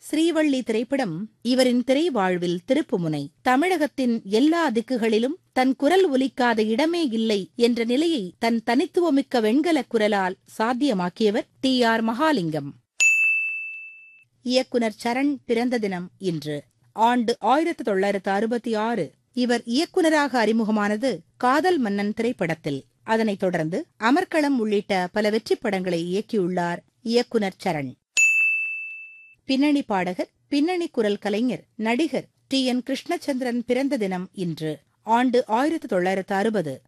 ஸ்ரீவள்ளி திரைப்படம் இவரின் திரை வாழ்வில் திருப்புமுனை தமிழகத்தின் எல்லா திக்குகளிலும் தன் குரல் ஒலிக்காத இடமே இல்லை என்ற நிலையை தன் தனித்துவமிக்க வெண்கலக் குரலால் சாத்தியமாக்கியவர் டி ஆர் மகாலிங்கம் இயக்குனர் சரண் பிறந்த தினம் இன்று ஆண்டு ஆயிரத்து தொள்ளாயிரத்து அறுபத்தி ஆறு இவர் இயக்குனராக அறிமுகமானது காதல் மன்னன் திரைப்படத்தில் அதனைத் தொடர்ந்து அமர்க்களம் உள்ளிட்ட பல வெற்றிப் படங்களை இயக்கியுள்ளார் இயக்குனர் சரண் பின்னணி பாடகர் பின்னணி குரல் கலைஞர் நடிகர் டி என் கிருஷ்ணச்சந்திரன் பிறந்த தினம் இன்று ஆண்டு ஆயிரத்து தொள்ளாயிரத்து அறுபது